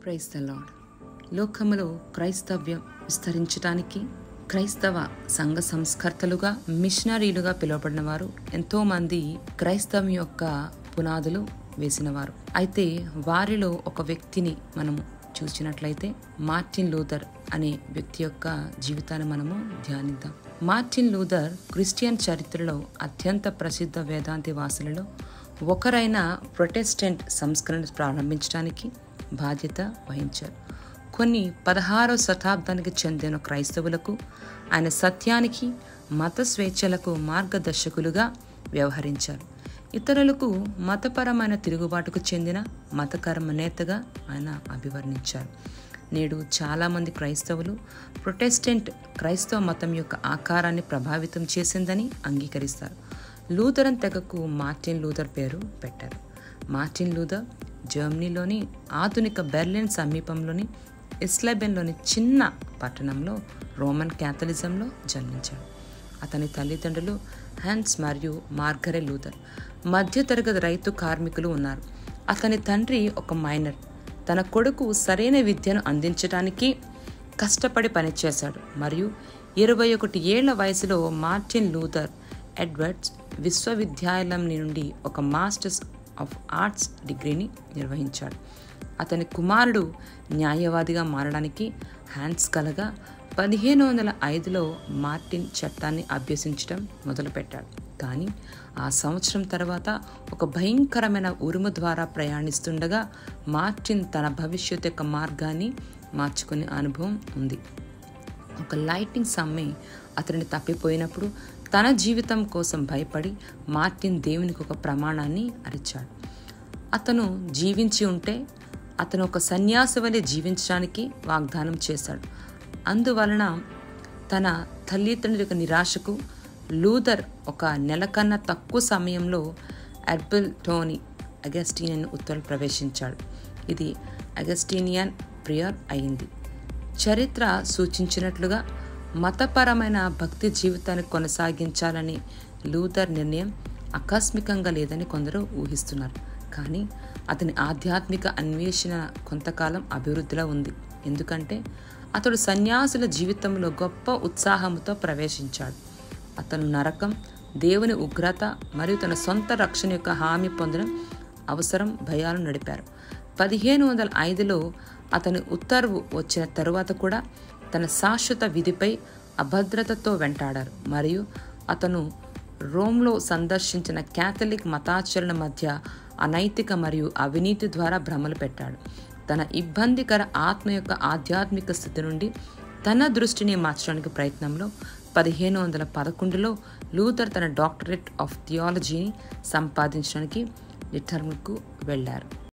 praise the lord లోకములో క్రైస్తవ్యం విస్తరించడానికి క్రైస్తవ సంఘ సంస్కర్తలుగా మిషనరీలుగా పిలువబడిన వారు ఎంతోమంది క్రైస్తవం యొక్క పునాదులు వేసినవారు అయితే వారిలో ఒక వ్యక్తిని మనము చూసినట్లయితే మార్టిన్ లూథర్ అనే వ్యక్తి యొక్క జీవితాన్ని మనము ధ్యానిద్దాం మార్టిన్ లూథర్ క్రిస్టియన్ చరిత్రలో అత్యంత ప్రసిద్ధ వేదాంతి వాసులలో ఒకరైన ప్రొటెస్టెంట్ సంస్కరణ ప్రారంభించడానికి బాధ్యత వహించారు కొన్ని పదహారవ శతాబ్దానికి చెందిన క్రైస్తవులకు ఆయన సత్యానికి మత స్వేచ్ఛలకు మార్గదర్శకులుగా వ్యవహరించారు ఇతరులకు మతపరమైన తిరుగుబాటుకు చెందిన మతకర్మ నేతగా ఆయన అభివర్ణించారు నేడు చాలామంది క్రైస్తవులు ప్రొటెస్టెంట్ క్రైస్తవ మతం యొక్క ఆకారాన్ని ప్రభావితం చేసిందని అంగీకరిస్తారు లూథరన్ తెగకు మార్టిన్ లూథర్ పేరు పెట్టారు మార్టిన్ లూథర్ జర్మనీలోని ఆధునిక బెర్లిన్ సమీపంలోని ఇస్లబెన్లోని చిన్న పట్టణంలో రోమన్ క్యాథలిజంలో జన్మించాడు అతని తల్లిదండ్రులు హ్యాన్స్ మరియు మార్గరె లూథర్ మధ్యతరగతి రైతు కార్మికులు ఉన్నారు అతని తండ్రి ఒక మైనర్ తన కొడుకు సరైన విద్యను అందించడానికి కష్టపడి పనిచేశాడు మరియు ఇరవై ఒకటి ఏళ్ల వయసులో మార్టిన్ లూథర్ ఎడ్వర్డ్స్ విశ్వవిద్యాలయం నుండి ఒక మాస్టర్స్ ఆఫ్ ఆర్ట్స్ డిగ్రీని నిర్వహించాడు అతని కుమారుడు న్యాయవాదిగా మారడానికి హ్యాండ్స్ కలగా పదిహేను వందల ఐదులో మార్టిన్ చట్టాన్ని అభ్యసించడం మొదలుపెట్టాడు కానీ ఆ సంవత్సరం తర్వాత ఒక భయంకరమైన ఉరుము ద్వారా ప్రయాణిస్తుండగా మార్టిన్ తన భవిష్యత్ యొక్క మార్గాన్ని మార్చుకునే అనుభవం ఉంది ఒక లైటింగ్ సమ్మె అతనిని తప్పిపోయినప్పుడు తన జీవితం కోసం భయపడి మార్టిన్ దేవునికి ఒక ప్రమాణాన్ని అరిచాడు అతను జీవించి ఉంటే అతను ఒక సన్యాసి వలె జీవించడానికి వాగ్దానం చేశాడు అందువలన తన తల్లిదండ్రుల యొక్క నిరాశకు లూథర్ ఒక నెల కన్నా తక్కువ సమయంలో అర్బిల్ టోనీ అగస్టీనియన్ ఉత్తర్వులు ప్రవేశించాడు ఇది అగస్టీనియన్ ప్రియర్ అయింది చరిత్ర సూచించినట్లుగా మతపరమైన భక్తి జీవితాన్ని కొనసాగించాలని లూథర్ నిర్ణయం ఆకస్మికంగా లేదని కొందరు ఊహిస్తున్నారు కానీ అతని ఆధ్యాత్మిక అన్వేషణ కొంతకాలం అభివృద్ధిలో ఉంది ఎందుకంటే అతడు సన్యాసుల జీవితంలో గొప్ప ఉత్సాహంతో ప్రవేశించాడు అతను నరకం దేవుని ఉగ్రత మరియు తన సొంత రక్షణ యొక్క హామీ పొందడం అవసరం భయాలు నడిపారు పదిహేను వందల ఐదులో అతని ఉత్తర్వు వచ్చిన తరువాత కూడా తన శాశ్వత విధిపై అభద్రతతో వెంటాడారు మరియు అతను రోమ్లో సందర్శించిన క్యాథలిక్ మతాచరణ మధ్య అనైతిక మరియు అవినీతి ద్వారా భ్రమలు పెట్టాడు తన ఇబ్బందికర ఆత్మ యొక్క ఆధ్యాత్మిక స్థితి నుండి తన దృష్టిని మార్చడానికి ప్రయత్నంలో పదిహేను వందల పదకొండులో లూథర్ తన డాక్టరేట్ ఆఫ్ థియాలజీని సంపాదించడానికి లిటర్మ్కు వెళ్ళారు